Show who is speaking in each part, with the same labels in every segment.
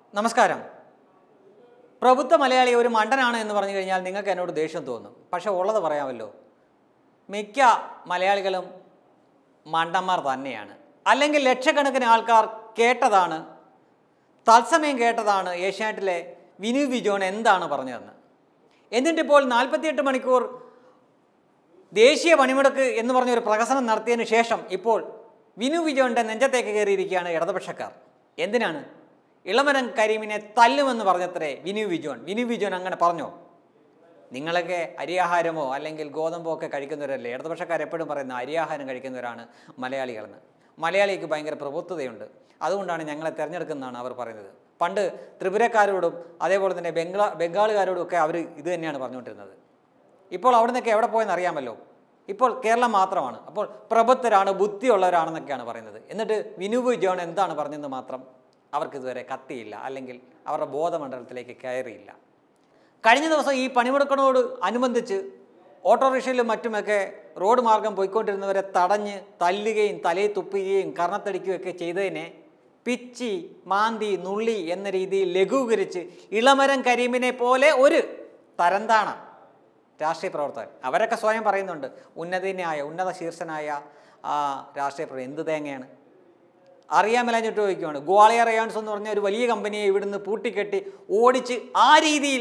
Speaker 1: നമസ്കാരം പ്രബുദ്ധ മലയാളി ഒരു മണ്ടനാണ് എന്ന് പറഞ്ഞു കഴിഞ്ഞാൽ നിങ്ങൾക്ക് എന്നോട് ദേഷ്യം തോന്നും പക്ഷെ ഉള്ളത് പറയാമല്ലോ മിക്ക മലയാളികളും മണ്ടന്മാർ തന്നെയാണ് അല്ലെങ്കിൽ ലക്ഷക്കണക്കിന് ആൾക്കാർ കേട്ടതാണ് തത്സമയം കേട്ടതാണ് ഏഷ്യാനെറ്റിലെ വിനു വിജോൺ എന്താണ് പറഞ്ഞതെന്ന് എന്നിട്ടിപ്പോൾ നാൽപ്പത്തിയെട്ട് മണിക്കൂർ ദേശീയ പണിമുടക്ക് എന്ന് പറഞ്ഞ ഒരു പ്രഹസനം നടത്തിയതിന് ശേഷം ഇപ്പോൾ വിനു വിജോന്റെ നെഞ്ചത്തേക്ക് കയറിയിരിക്കുകയാണ് ഇടതുപക്ഷക്കാർ എന്തിനാണ് ഇളമരം കരീമിനെ തല്ലുമെന്ന് പറഞ്ഞത്രേ വിനു വിജോൺ വിനു വിജോൻ അങ്ങനെ പറഞ്ഞോ നിങ്ങളൊക്കെ അരിയാഹാരമോ അല്ലെങ്കിൽ ഗോതമ്പോ ഒക്കെ കഴിക്കുന്നവരല്ലേ ഇടതുപക്ഷക്കാർ എപ്പോഴും പറയുന്ന അരിയാഹാരം കഴിക്കുന്നവരാണ് മലയാളികളെന്ന് മലയാളിക്ക് ഭയങ്കര പ്രഭുത്വതയുണ്ട് അതുകൊണ്ടാണ് ഞങ്ങളെ തിരഞ്ഞെടുക്കുന്നതാണ് അവർ പറയുന്നത് പണ്ട് ത്രിപുരക്കാരോടും അതേപോലെ തന്നെ ബംഗ്ലാ ബംഗാളുകാരോടും ഒക്കെ അവർ ഇത് തന്നെയാണ് പറഞ്ഞുകൊണ്ടിരുന്നത് ഇപ്പോൾ അവിടെ നിന്നൊക്കെ എവിടെ പോയെന്ന് അറിയാമല്ലോ ഇപ്പോൾ കേരളം മാത്രമാണ് അപ്പോൾ പ്രബുദ്ധരാണ് ബുദ്ധിയുള്ളവരാണെന്നൊക്കെയാണ് പറയുന്നത് എന്നിട്ട് വിനുവ് ജോൺ എന്താണ് പറഞ്ഞതെന്ന് മാത്രം അവർക്ക് ഇതുവരെ കത്തിയില്ല അല്ലെങ്കിൽ അവരുടെ ബോധമണ്ഡലത്തിലേക്ക് കയറിയില്ല കഴിഞ്ഞ ദിവസം ഈ പണിമുടക്കണോട് അനുബന്ധിച്ച് ഓട്ടോറിക്ഷയിലും മറ്റുമൊക്കെ റോഡ് മാർഗം പോയിക്കൊണ്ടിരുന്നവരെ തടഞ്ഞ് തല്ലുകയും തലയിൽ തുപ്പുകയും കർണത്തടിക്കുകയൊക്കെ ചെയ്തതിനെ പിച്ചി മാന്തി നുള്ളി എന്ന രീതിയിൽ ലഘൂകരിച്ച് ഇളമരം കരീമിനെ പോലെ ഒരു തരംതാണ രാഷ്ട്രീയ പ്രവർത്തകൻ അവരൊക്കെ സ്വയം പറയുന്നുണ്ട് ഉന്നതനായ ഉന്നത ശീർഷനായ ആ രാഷ്ട്രീയ പ്രവർത്തകൻ എന്ത് തേങ്ങയാണ് അറിയാമലഞ്ഞിട്ട് ചോദിക്കുകയാണ് ഗ്വാളിയർ അയാൺസ് എന്ന് പറഞ്ഞ ഒരു വലിയ കമ്പനിയെ ഇവിടുന്ന് പൂട്ടിക്കെട്ടി ഓടിച്ച് ആ രീതിയിൽ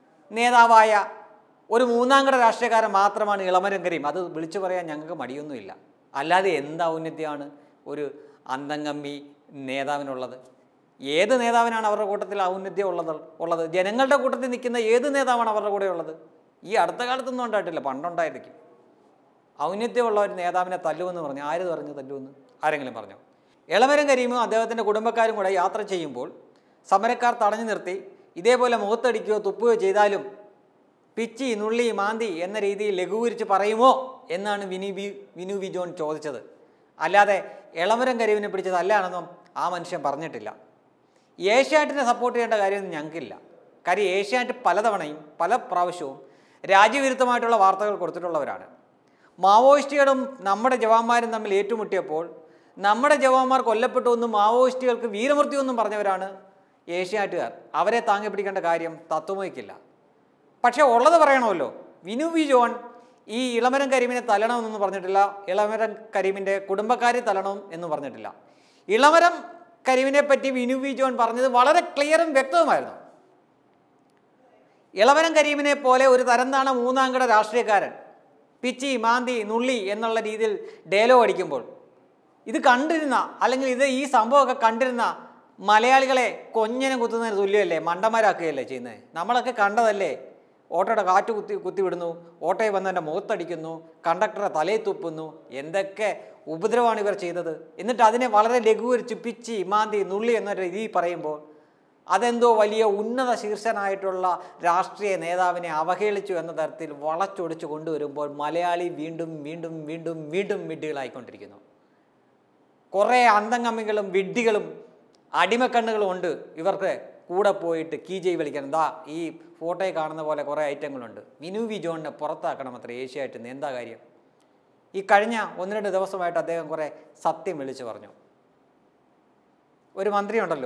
Speaker 1: നേതാവായ ഒരു മൂന്നാംകട രാഷ്ട്രീയക്കാരൻ മാത്രമാണ് ഇളമരം കരീം അത് വിളിച്ചു പറയാൻ ഞങ്ങൾക്ക് മടിയൊന്നുമില്ല അല്ലാതെ എന്ത് ഔന്നത്യമാണ് ഒരു അന്തംഗമ്മി നേതാവിനുള്ളത് ഏത് നേതാവിനാണ് അവരുടെ കൂട്ടത്തിൽ ഔന്നത്യം ഉള്ളത് ഉള്ളത് ജനങ്ങളുടെ കൂട്ടത്തിൽ നിൽക്കുന്ന ഏത് നേതാവാണ് അവരുടെ കൂടെ ഉള്ളത് ഈ അടുത്ത കാലത്തൊന്നും ഉണ്ടായിട്ടില്ല പണ്ടുണ്ടായിരിക്കും ഔന്നത്യമുള്ള ഒരു നേതാവിനെ തല്ലുമെന്ന് പറഞ്ഞു ആര് പറഞ്ഞു തല്ലുമെന്ന് ആരെങ്കിലും പറഞ്ഞു ഇളമരം കരീമും അദ്ദേഹത്തിൻ്റെ കുടുംബക്കാരും കൂടെ യാത്ര ചെയ്യുമ്പോൾ സമരക്കാർ തടഞ്ഞു നിർത്തി ഇതേപോലെ മുഖത്തടിക്കുകയോ തുപ്പുകയോ ചെയ്താലും പിച്ചി നുള്ളി മാന്തി എന്ന രീതിയിൽ ലഘൂകരിച്ച് പറയുമോ എന്നാണ് വിനു വി വിനു വി ജോൺ ചോദിച്ചത് അല്ലാതെ ഇളമരം കരീമിനെ പിടിച്ചത് അല്ലാണെന്നും ആ മനുഷ്യൻ പറഞ്ഞിട്ടില്ല ഏഷ്യാനെറ്റിനെ സപ്പോർട്ട് ചെയ്യേണ്ട കാര്യമൊന്നും ഞങ്ങൾക്കില്ല കാര്യം ഏഷ്യാനെറ്റ് പലതവണയും പല പ്രാവശ്യവും രാജ്യവിരുദ്ധമായിട്ടുള്ള വാർത്തകൾ കൊടുത്തിട്ടുള്ളവരാണ് മാവോയിസ്റ്റുകളും നമ്മുടെ ജവാന്മാരും തമ്മിൽ ഏറ്റുമുട്ടിയപ്പോൾ നമ്മുടെ ജവാന്മാർ കൊല്ലപ്പെട്ടു എന്നും മാവോയിസ്റ്റുകൾക്ക് വീരമൃത്യു പറഞ്ഞവരാണ് ഏഷ്യാനെറ്റുകാർ അവരെ താങ്ങി പിടിക്കേണ്ട കാര്യം തത്വമയ്ക്കില്ല പക്ഷേ ഉള്ളത് പറയണമല്ലോ വിനു വി ജോൺ ഈ ഇളമരം കരീമിനെ തല്ലണമെന്നൊന്നും പറഞ്ഞിട്ടില്ല ഇളമരം കരീമിൻ്റെ കുടുംബക്കാരെ തല്ലണം എന്ന് പറഞ്ഞിട്ടില്ല ഇളമരം കരീമിനെ പറ്റി വിനു വി ജോൺ പറഞ്ഞത് വളരെ ക്ലിയറും വ്യക്തവുമായിരുന്നു ഇളവരം കരീമിനെ പോലെ ഒരു തരംതാണ മൂന്നാംകട രാഷ്ട്രീയക്കാരൻ പിച്ചി മാന്തി നുള്ളി എന്നുള്ള രീതിയിൽ ഡയലോഗ് അടിക്കുമ്പോൾ ഇത് കണ്ടിരുന്ന അല്ലെങ്കിൽ ഇത് ഈ സംഭവമൊക്കെ കണ്ടിരുന്ന മലയാളികളെ കൊഞ്ഞനം കുത്തുന്നതിന് തുല്യമല്ലേ മണ്ടന്മാരാക്കുകയല്ലേ ചെയ്യുന്നത് നമ്മളൊക്കെ കണ്ടതല്ലേ ഓട്ടോയുടെ കാറ്റ് കുത്തി കുത്തിവിടുന്നു ഓട്ടോയിൽ വന്നതിൻ്റെ മുഖത്തടിക്കുന്നു കണ്ടക്ടറെ തലയിൽ തുപ്പുന്നു എന്തൊക്കെ ഉപദ്രവമാണ് ഇവർ ചെയ്തത് എന്നിട്ട് അതിനെ വളരെ ലഘൂകരിച്ച് പിച്ചി മാന്തി നുള്ളി എന്ന രീതി പറയുമ്പോൾ അതെന്തോ വലിയ ഉന്നത ശീർഷനായിട്ടുള്ള രാഷ്ട്രീയ നേതാവിനെ അവഹേളിച്ചു എന്ന തരത്തിൽ വളച്ചൊടിച്ച് കൊണ്ടുവരുമ്പോൾ മലയാളി വീണ്ടും വീണ്ടും വീണ്ടും വീണ്ടും വിഡ്ഢികളായിക്കൊണ്ടിരിക്കുന്നു കുറേ അന്തംഗമ്മികളും വിഡ്ഢികളും അടിമക്കണ്ണുകളും ഉണ്ട് ഇവർക്ക് കൂടെ പോയിട്ട് കീജയ് വലിക്കണം ദാ ഈ ഫോട്ടോയിൽ കാണുന്ന പോലെ കുറേ ഐറ്റങ്ങളുണ്ട് വിനു വി ജോണിനെ പുറത്താക്കണം അത്ര ഏഷ്യായിട്ട് എന്താ കാര്യം ഈ കഴിഞ്ഞ ഒന്ന് രണ്ട് ദിവസമായിട്ട് അദ്ദേഹം കുറേ സത്യം വിളിച്ചു പറഞ്ഞു ഒരു മന്ത്രിയുണ്ടല്ലോ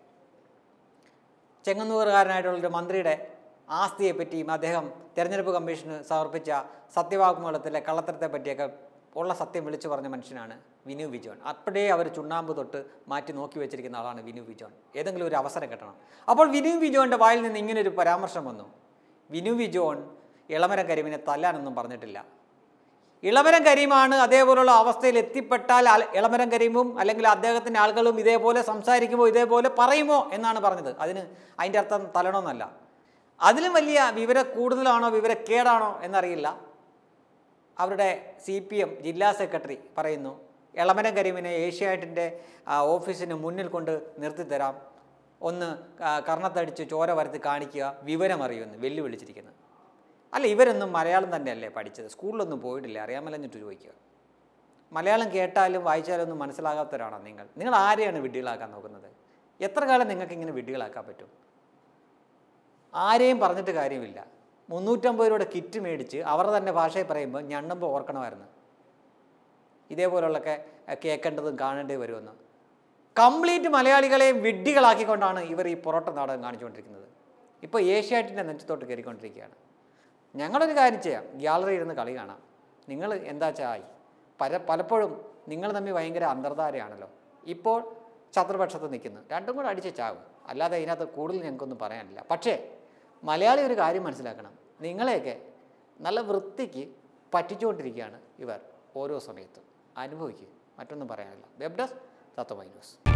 Speaker 1: ചെങ്ങന്നൂറുകാരനായിട്ടുള്ളൊരു മന്ത്രിയുടെ ആസ്തിയെ പറ്റിയും അദ്ദേഹം തെരഞ്ഞെടുപ്പ് കമ്മീഷന് സമർപ്പിച്ച സത്യവാങ്മൂലത്തിലെ കള്ളത്തരത്തെ പറ്റിയൊക്കെ ഉള്ള സത്യം വിളിച്ചു പറഞ്ഞ മനുഷ്യനാണ് വിനു വിജോൺ അപ്പോഴേ അവർ ചുണ്ണാമ്പ് തൊട്ട് മാറ്റി നോക്കി വെച്ചിരിക്കുന്ന ആളാണ് വിനു വിജോൺ ഏതെങ്കിലും ഒരു അവസരം കിട്ടണം അപ്പോൾ വിനു വിജോൻ്റെ വായിൽ നിന്ന് ഇങ്ങനെ ഒരു പരാമർശം വന്നു വിനു വിജോൺ ഇളമരം കരിമിനെ തല്ലാനൊന്നും പറഞ്ഞിട്ടില്ല ഇളമരം കരീമാണ് അതേപോലുള്ള അവസ്ഥയിൽ എത്തിപ്പെട്ടാൽ അൽ- ഇളമരം കരീമും അല്ലെങ്കിൽ അദ്ദേഹത്തിൻ്റെ ആളുകളും ഇതേപോലെ സംസാരിക്കുമോ ഇതേപോലെ പറയുമോ എന്നാണ് പറഞ്ഞത് അതിന് അതിൻ്റെ അർത്ഥം തലണമെന്നല്ല അതിലും വലിയ വിവര കൂടുതലാണോ വിവരക്കേടാണോ എന്നറിയില്ല അവരുടെ സി പി എം ജില്ലാ സെക്രട്ടറി പറയുന്നു ഇളമരം കരീമിനെ ഏഷ്യാനെറ്റിൻ്റെ ഓഫീസിന് മുന്നിൽ കൊണ്ട് നിർത്തിത്തരാം ഒന്ന് ആ, കർണത്തടിച്ച് ചോര വരുത്തി കാണിക്കുക വിവരമറിയുമെന്ന് വെല്ലുവിളിച്ചിരിക്കുന്നത് അല്ല ഇവരൊന്നും മലയാളം തന്നെയല്ലേ പഠിച്ചത് സ്കൂളിലൊന്നും പോയിട്ടില്ല അറിയാമല്ലഞ്ഞിട്ട് ചോദിക്കുക മലയാളം കേട്ടാലും വായിച്ചാലും ഒന്നും മനസ്സിലാകാത്തവരാണോ നിങ്ങൾ നിങ്ങൾ ആരെയാണ് വിഡ്ഢികളാക്കാൻ നോക്കുന്നത് എത്ര കാലം നിങ്ങൾക്ക് ഇങ്ങനെ വിഡ്ഢികളാക്കാൻ പറ്റും ആരെയും പറഞ്ഞിട്ട് കാര്യമില്ല മുന്നൂറ്റമ്പത് രൂപയുടെ കിറ്റ് മേടിച്ച് അവരുടെ തന്നെ ഭാഷയിൽ പറയുമ്പോൾ ഞണ്ണുമ്പോൾ ഓർക്കണമായിരുന്നു ഇതേപോലുള്ളൊക്കെ കേൾക്കേണ്ടതും കാണേണ്ടി വരുമെന്ന് കംപ്ലീറ്റ് മലയാളികളെ വിഡ്ഢികളാക്കിക്കൊണ്ടാണ് ഇവർ ഈ പൊറോട്ട നാടകം കാണിച്ചുകൊണ്ടിരിക്കുന്നത് ഇപ്പോൾ ഏഷ്യാറ്റിൻ്റെ നെഞ്ചത്തോട്ട് കയറിക്കൊണ്ടിരിക്കുകയാണ് ഞങ്ങളൊരു കാര്യം ചെയ്യാം ഗ്യാലറി ഇരുന്ന് കളി കാണാം നിങ്ങൾ എന്താ ചായി പല പലപ്പോഴും നിങ്ങൾ തമ്മിൽ ഭയങ്കര അന്തർധാരയാണല്ലോ ഇപ്പോൾ ശത്രുപക്ഷത്ത് നിൽക്കുന്നു രണ്ടും കൂടെ അടിച്ച് ചാവും അല്ലാതെ ഇതിനകത്ത് കൂടുതൽ ഞങ്ങൾക്കൊന്നും പറയാനില്ല പക്ഷേ മലയാളി ഒരു കാര്യം മനസ്സിലാക്കണം നിങ്ങളെയൊക്കെ നല്ല വൃത്തിക്ക് പറ്റിച്ചുകൊണ്ടിരിക്കുകയാണ് ഇവർ ഓരോ സമയത്തും അനുഭവിക്കുക മറ്റൊന്നും പറയാനില്ല വെബ് ഡെസ്ക് തത്വമൈ ന്യൂസ്